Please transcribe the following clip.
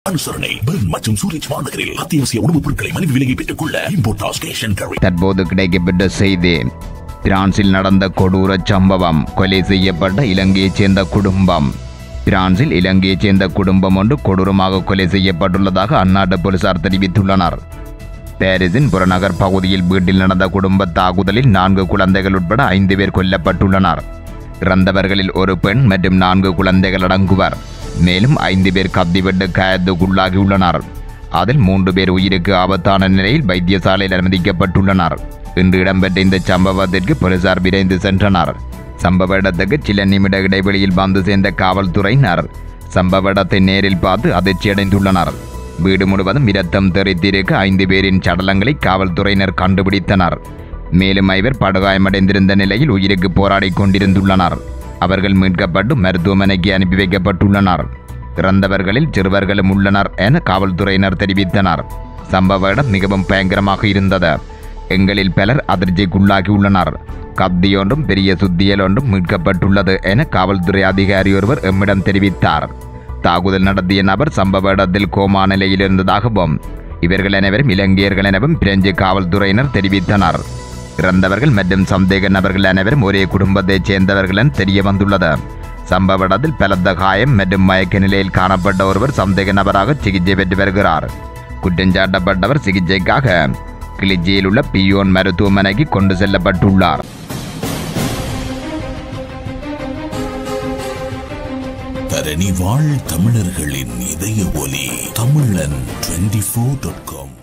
அனுசரணை பெர்ன் மற்றும் சூரிச் மாநகரில் அத்தியாவசிய உணவுப் பொருட்களை மலிவு விலையை பெற்றுக் கொள்ள இம்போர்டாஸ் கேஷ் அண்ட் கேரி தற்போது கிடைக்கப்பட்ட செய்தி பிரான்சில் நடந்த கொடூர சம்பவம் கொலை செய்யப்பட்ட இலங்கையைச் சேர்ந்த குடும்பம் பிரான்சில் இலங்கையைச் சேர்ந்த குடும்பம் ஒன்று கொடூரமாக கொலை செய்யப்பட்டுள்ளதாக அந்நாட்டு போலீசார் தெரிவித்துள்ளனர் பாரிஸின் புறநகர் பகுதியில் வீட்டில் நடந்த குடும்ப தாக்குதலில் நான்கு குழந்தைகள் உட்பட ஐந்து பேர் கொல்லப்பட்டுள்ளனர் இறந்தவர்களில் ஒரு பெண் மற்றும் நான்கு குழந்தைகள் அடங்குவர் மேலும் ஐந்து பேர் கத்திவிட்டு காயத்துக்குள்ளாகியுள்ளனர் அதில் மூன்று பேர் உயிருக்கு ஆபத்தான நிலையில் வைத்தியசாலையில் அனுமதிக்கப்பட்டுள்ளனர் இன்று இடம்பெற்ற இந்த சம்பவத்திற்கு போலீசார் விரைந்து சென்றனர் சம்பவ இடத்துக்கு சில நிமிட இடைவெளியில் வந்து சேர்ந்த காவல்துறையினர் சம்பவ இடத்தை நேரில் பார்த்து அதிர்ச்சியடைந்துள்ளனர் வீடு முழுவதும் இரத்தம் தெறித்திருக்க ஐந்து பேரின் சடலங்களை காவல்துறையினர் கண்டுபிடித்தனர் மேலும் ஐவர் படுகாயமடைந்திருந்த நிலையில் உயிருக்கு போராடிக் கொண்டிருந்துள்ளனர் அவர்கள் மீட்கப்பட்டு மருத்துவமனைக்கு அனுப்பி வைக்கப்பட்டுள்ளனர் இறந்தவர்களில் சிறுவர்களும் உள்ளனர் என காவல்துறையினர் தெரிவித்தனர் சம்பவ இடம் மிகவும் பயங்கரமாக இருந்தது எங்களில் பலர் அதிர்ச்சிக்குள்ளாகியுள்ளனர் கத்தியொன்றும் பெரிய சுத்தியல் ஒன்றும் மீட்கப்பட்டுள்ளது என காவல்துறை அதிகாரி ஒருவர் எம்மிடம் தெரிவித்தார் தாக்குதல் நடத்திய நபர் சம்பவ இடத்தில் கோமா நிலையில் இருந்ததாகவும் இவர்கள் அனைவரும் இலங்கையர்கள் எனவும் பிரெஞ்சு காவல்துறையினர் தெரிவித்தனர் இறந்தவர்கள் மற்றும் சந்தேக நபர்கள் அனைவரும் ஒரே குடும்பத்தைச் சேர்ந்தவர்கள் என தெரிய வந்துள்ளது சம்பவ இடத்தில் பலத்த காயம் மற்றும் மயக்க நிலையில் காணப்பட்ட ஒருவர் சந்தேக நபராக சிகிச்சை பெற்று வருகிறார் குற்றஞ்சாட்டப்பட்டவர் சிகிச்சைக்காக கிளிச்சியில் உள்ள பியோன் மருத்துவமனைக்கு கொண்டு செல்லப்பட்டுள்ளார் தரணி வாழ் தமிழர்களின் இதய ஒலி தமிழன் டுவெண்டி ஃபோர் டாட் காம்